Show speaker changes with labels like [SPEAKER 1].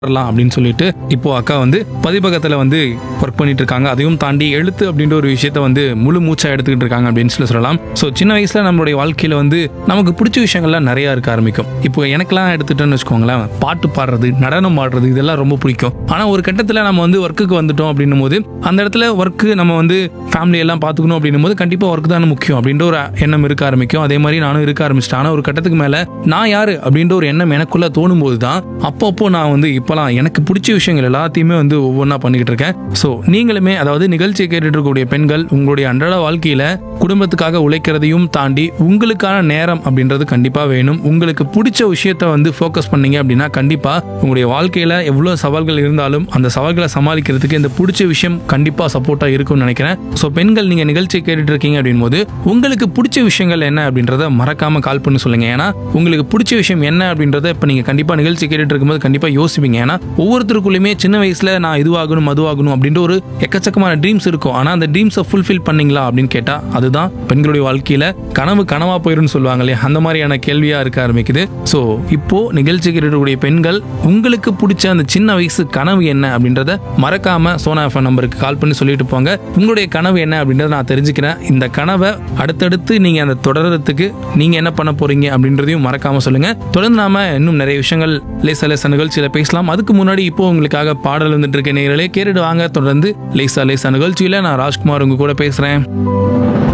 [SPEAKER 1] வரலாம் அப்படின்னு சொல்லிட்டு இப்போ அக்கா வந்து பதிப்பகத்தில் வந்து ஒர்க் பண்ணிட்டு இருக்காங்க அதையும் தாண்டி எழுத்து அப்படின்ற ஒரு விஷயத்த வந்து முழு மூச்சா எடுத்துக்கிட்டு இருக்காங்க அப்படின்னு சொல்லி சொல்லலாம் ஸோ சின்ன வயசுல நம்மளுடைய வாழ்க்கையில வந்து நமக்கு பிடிச்ச விஷயங்கள்லாம் நிறைய இருக்க ஆரம்பிக்கும் இப்போ எனக்கெல்லாம் எடுத்துட்டோன்னு வச்சுக்கோங்களேன் பாட்டு பாடுறது நடனம் ஆடுறது இதெல்லாம் ரொம்ப பிடிக்கும் ஆனால் ஒரு கட்டத்தில் நம்ம வந்து ஒர்க்குக்கு வந்துட்டோம் அப்படின்னும் போது அந்த இடத்துல ஒர்க்கு நம்ம வந்து ஃபேமிலி எல்லாம் பார்த்துக்கணும் அப்படின்னும் போது கண்டிப்பாக ஒர்க் தானே முக்கியம் அப்படின்ற ஒரு எண்ணம் இருக்க ஆரம்பிக்கும் அதே மாதிரி நானும் இருக்க ஆரம்பிச்சிட்டேன் ஆனால் ஒரு கட்டத்துக்கு மேலே நான் யாரு அப்படின்ற ஒரு எண்ணம் எனக்குள்ள தோணும் போது தான் அப்பப்போ நான் வந்து இப்போலாம் எனக்கு பிடிச்ச விஷயங்கள் எல்லாத்தையுமே வந்து ஒவ்வொன்றா பண்ணிக்கிட்டு இருக்கேன் ஸோ நீங்களுமே அதாவது நிகழ்ச்சியை கேட்டுட்டு இருக்கக்கூடிய பெண்கள் உங்களுடைய அன்றாட வாழ்க்கையில குடும்பத்துக்காக உழைக்கிறதையும் தாண்டி உங்களுக்கான நேரம் அப்படின்றது கண்டிப்பாக வேணும் உங்களுக்கு பிடிச்ச விஷயத்த வந்து ஃபோக்கஸ் பண்ணீங்க அப்படின்னா கண்டிப்பாக உங்களுடைய வாழ்க்கையில எவ்வளோ சவால்கள் இருந்தாலும் அந்த சவால்களை சமாளிக்கிறதுக்கு இந்த பிடிச்ச விஷயம் கண்டிப்பாக சப்போர்ட்டாக இருக்கும்னு நினைக்கிறேன் ஸோ பெண்கள் நீங்கள் நிகழ்ச்சியை கேட்டுட்டு இருக்கீங்க அப்படின் போது உங்களுக்கு பிடிச்ச விஷயங்கள் என்ன அப்படின்றத மறக்காம கால் பண்ணி சொல்லுங்க ஏன்னா உங்களுக்கு பிடிச்ச விஷயம் என்ன அப்படின்றத இப்போ நீங்கள் கண்டிப்பாக நிகழ்ச்சி கேட்டுட்டு இருக்கும்போது கண்டிப்பாக யோசிப்பீங்க ஏன்னா ஒவ்வொருத்தருக்குள்ளேயுமே சின்ன வயசில் நான் இதுவாகணும் அதுவாகணும் அப்படின்ற ஒரு எக்கச்சக்கமான ட்ரீம்ஸ் இருக்கும் ஆனால் அந்த ட்ரீம்ஸை ஃபுல்ஃபில் பண்ணீங்களா அப்படின்னு கேட்டால் அதுதான் பெண்களுடைய வாழ்க்கையில் கனவு கனவா போயிருன்னு சொல்லுவாங்க இல்லையா அந்த மாதிரியான கேள்வியாக இருக்க ஆரம்பிக்குது ஸோ இப்போ நிகழ்ச்சி கேட்டுக்கூடிய பெண்கள் உங்களுக்கு பிடிச்ச அந்த சின்ன வயசு கனவு என்ன அப்படின்றத மறக்காம சோனா எஃப்எம் நம்பருக்கு கால் பண்ணி சொல்லிட்டு போங்க உங்களுடைய கனவு என்ன அப்படின்றத நான் தெரிஞ்சுக்கிறேன் இந்த கனவை அடுத்தடுத்து நீங்க அந்த தொடர்றதுக்கு நீங்க என்ன பண்ண போறீங்க அப்படின்றதையும் மறக்காம சொல்லுங்க தொடர்ந்து நாம இன்னும் நிறைய விஷயங்கள் லேசா லேசா நிகழ்ச்சியில பேசலாம் அதுக்கு முன்னாடி இப்போ உங்களுக்காக பாடல் வந்துட்டு இருக்க நேர்களே கேட்டுட்டு வாங்க தொடர்ந்து லேசா லேசா நிகழ்ச்சியில நான் ராஜ்குமார் உங்க கூட பேசுறேன்